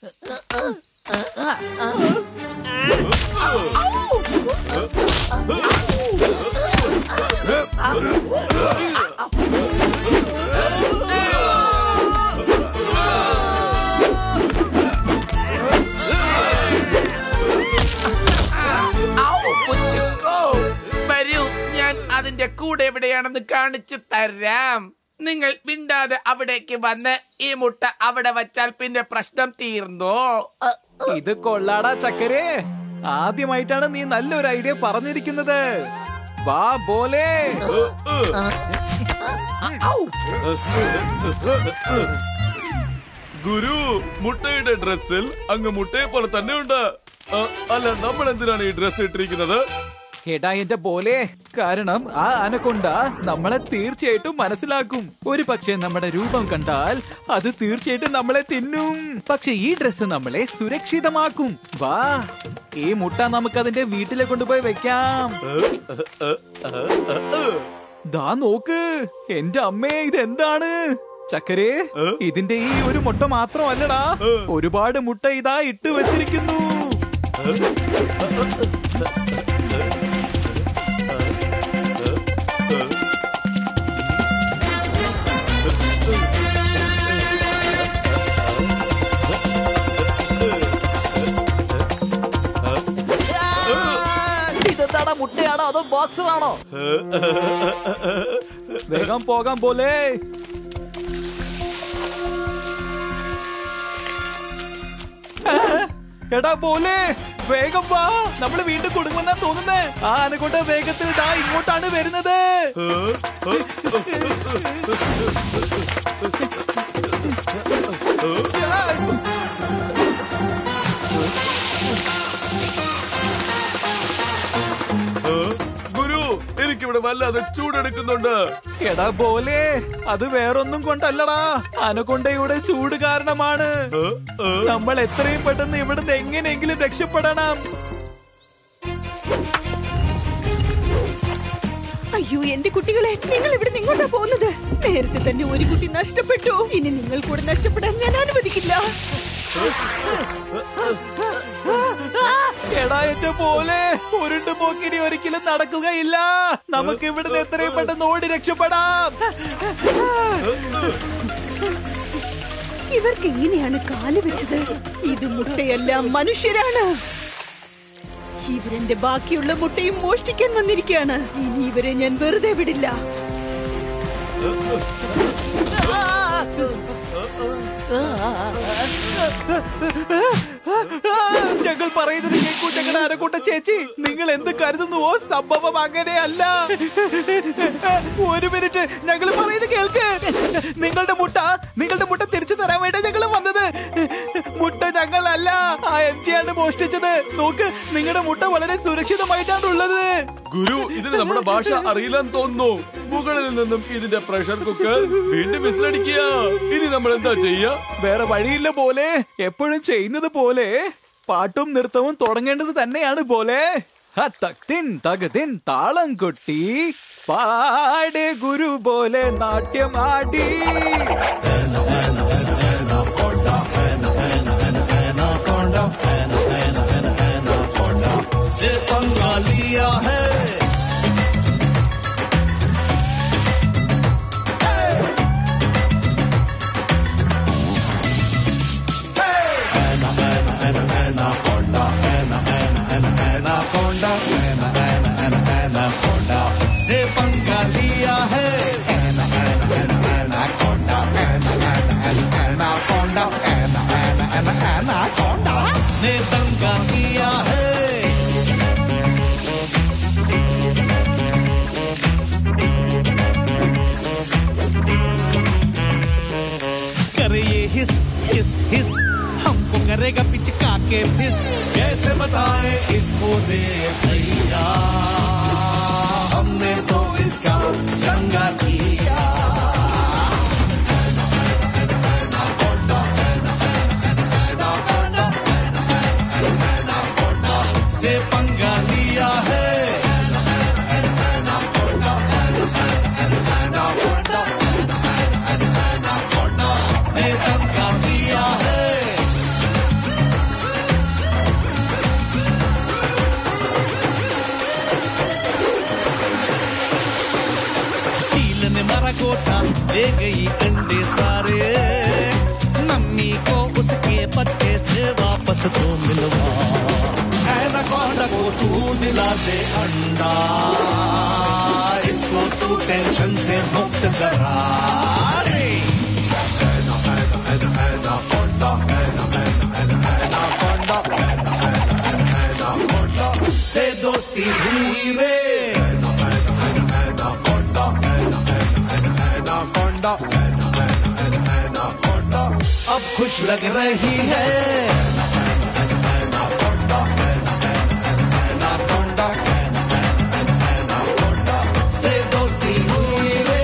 ഔ, പുച്ചുക്കോ. വരൂ ഞാൻ അതിന്റെ കൂടെ എവിടെയാണെന്ന് കാണിച്ചു തരാം നിങ്ങൾ മിണ്ടാതെ അവിടേക്ക് വന്ന് ഈ മുട്ട അവിടെ വച്ചാൽ പിന്നെ പ്രശ്നം തീർന്നോ അ, ഇത് കൊള്ളാടാ ചക്കരെ ആദ്യമായിട്ടാണ് നീ നല്ലൊരു ഐഡിയ പറഞ്ഞിരിക്കുന്നത് വാ ബോലേ ഔ. ഗുരു മുട്ടയുടെ ഡ്രസ്സിൽ അങ്ങ് മുട്ടയെ പോലെ തന്നെ ഉണ്ട് ആ, അല്ല നമ്മൾ എന്തിനാണ് ഈ ഡ്രസ് ഇട്ടിരിക്കുന്നത് എടാ എന്റെ പോലെ കാരണം ആ അനക്കൊണ്ട നമ്മളെ തീർച്ചയായിട്ടും മനസ്സിലാക്കും ഒരു പക്ഷേ നമ്മുടെ രൂപം കണ്ടാൽ അത് തീർച്ചയായിട്ടും നമ്മളെ തിന്നും പക്ഷെ ഈ ഡ്രസ്സ് നമ്മളെ സുരക്ഷിതമാക്കും വാ ഈ മുട്ട നമുക്ക് അതിന്റെ വീട്ടിലെ കൊണ്ടുപോയി വെക്കാം ദാ നോക്ക് എന്റെ അമ്മേ ഇതെന്താണ് ചക്കരെ ഇതിന്റെ ഈ ഒരു മുട്ട മാത്രമല്ലടാ ഒരുപാട് മുട്ട ഇതാ ഇട്ട് വെച്ചിരിക്കുന്നു ഇതെന്താടാ മുട്ടയാണോ അതോ ബോക്സറാണോ വേഗം പോകാൻ പോലെ എടാ പോലെ വേഗം വാ നമ്മൾ വീണ്ടും കുടുങ്ങുമെന്നാ തോന്നുന്നേ ആ അനക്കൊണ്ട വേഗത്തിൽ ദാ ഇങ്ങോട്ടാണ് വരുന്നത് ഗുരു എനിക്കിവിടെ വല്ലാതെ ചൂടെടുക്കുന്നുണ്ട് എടാ പോലെ അത് വേറൊന്നും കൊണ്ടല്ലടാ അനക്കൊണ്ടയുടെ ചൂട് കാരണമാണ് നമ്മൾ എത്രയും പെട്ടെന്ന് ഇവിടുന്ന് എങ്ങനെയെങ്കിലും രക്ഷപ്പെടണം അയ്യോ എന്റെ കുട്ടികളെ നിങ്ങൾ ഇവിടെ നിങ്ങോട്ടാ പോകുന്നത് നേരത്തെ തന്നെ ഒരു കുട്ടി നഷ്ടപ്പെട്ടു ഇനി നിങ്ങൾ കൂടെ നഷ്ടപ്പെടാൻ ഞാൻ അനുവദിക്കില്ല എടാ എന്റെ പോലെ ഉരുണ്ടു പോക്കിനി ഒരിക്കലും നടക്കുകയില്ല നമുക്ക് ഇവിടുന്ന് എത്രയും പെട്ടെന്ന് ഓടി രക്ഷപ്പെടാം ഇവർക്ക് എങ്ങനെയാണ് കാല് വെച്ചത് ഇത് മുട്ടയല്ല മനുഷ്യരാണ് ഇവരെന്റെ ബാക്കിയുള്ള മുട്ടയും മോഷ്ടിക്കാൻ വന്നിരിക്കുകയാണ് ഇനി ഇവരെ ഞാൻ വെറുതെ വിടില്ല ഞങ്ങൾ പറയുന്നത് കേൾക്കൂ ഞങ്ങളുടെ അരക്കൂട്ട ചേച്ചി നിങ്ങൾ എന്ത് കരുതുന്നുവോ സംഭവം അങ്ങനെയല്ല ഒരു മിനിറ്റ് ഞങ്ങൾ പറയുന്നത് കേൾക്ക് നിങ്ങളുടെ മുട്ട നിങ്ങളുടെ മുട്ട തിരിച്ചു തരാൻ വേണ്ടി ഞങ്ങൾ വന്നത് മുട്ട ഞങ്ങളല്ല ആ എം ജി ആണ് മോഷ്ടിച്ചത് നോക്ക് നിങ്ങളുടെ മുട്ട വളരെ സുരക്ഷിതമായിട്ടാണ് ഉള്ളത് ഗുരു ഇതിന് നമ്മുടെ ഭാഷ അറിയില്ലെന്ന് തോന്നുന്നു മുകളിൽ നിന്നും ഇതിന്റെ പ്രഷർ കുക്കർ വീണ്ടും വിസിലടിക്കുക ഇനി നമ്മൾ എന്താ ചെയ്യാ വേറെ വഴിയില്ല പോലെ എപ്പോഴും ചെയ്യുന്നത് പോലെ പാട്ടും നൃത്തവും തുടങ്ങേണ്ടത് തന്നെയാണ് പോലെ ഹ, തക്തിൻ തകതിൻ താളം കൊട്ടി പാട് ഗുരു പോലെ നാട്യം ആടി से पंगा लिया है से पंगा लिया है ने दंगा किया है करे ये हिस हिस हिस हमको करेगा पिचका के फिस कैसे बताए इसको रे भैया हमने तो इसका चंगा किया से पंगा लिया है ने दंगा किया है चील ने मारा कोटा ले गई अंडे सारे मम्मी को उसके बच्चे से वापस तो मिलवा एनाकोंडा को तू दिला दे अंडा इसको तू टेंशन से मुक्त करा रे। से दोस्ती हुई रे अब खुश लग रही है से दोस्ती हुई रे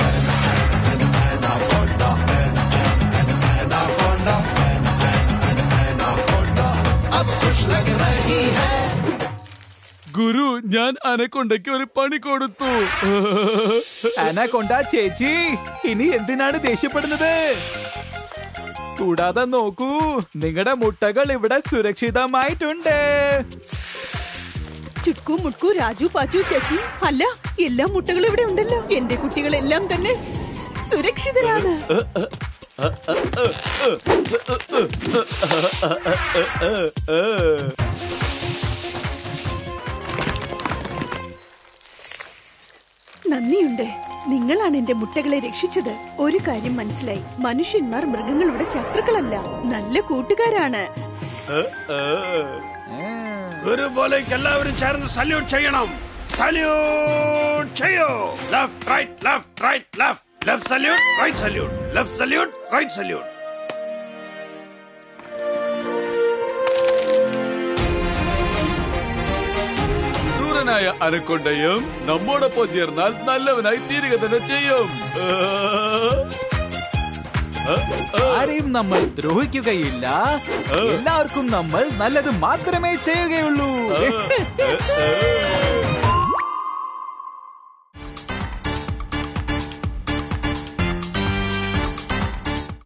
अब खुश लग रही है ഗുരു ഞാൻ അനക്കൊണ്ടയ്ക്ക് ഒരു പണി കൊടുത്തു അനക്കൊണ്ട ചേച്ചി ഇനി എന്തിനാണ് ദേഷ്യപ്പെടുന്നത് കൂടാതെ നോക്കൂ നിങ്ങളുടെ മുട്ടകൾ ഇവിടെ സുരക്ഷിതമായിട്ടുണ്ട് ചുട്കു മുട്കു രാജു പാച്ചു ശശി അല്ല എല്ലാ മുട്ടകളും ഇവിടെ ഉണ്ടല്ലോ എന്റെ കുട്ടികളെല്ലാം തന്നെ സുരക്ഷിതരാണ് നന്ദിയുണ്ട് നിങ്ങളാണ് എന്റെ മുട്ടകളെ രക്ഷിച്ചത് ഒരു കാര്യം മനസ്സിലായി മനുഷ്യന്മാർ മൃഗങ്ങളുടെ ശത്രുക്കളല്ല നല്ല കൂട്ടുകാരാണ് ഗുരുബോലേക്ക് എല്ലാവരും ചേർന്ന് സല്യൂട്ട് ചെയ്യണം സല്യൂട്ട് ചെയ്യൂ left right left right left left salute right salute left salute right salute ക്രൂരനായ അനക്കൊണ്ടയും നമ്മോടൊപ്പം ചേർന്നാൽ നല്ലവനായി തീരുക തന്നെ ചെയ്യും ആരെയും നമ്മൾ ദ്രോഹിക്കുകയില്ല എല്ലാവർക്കും നമ്മൾ നല്ലത് മാത്രമേ ചെയ്യുകയുള്ളൂ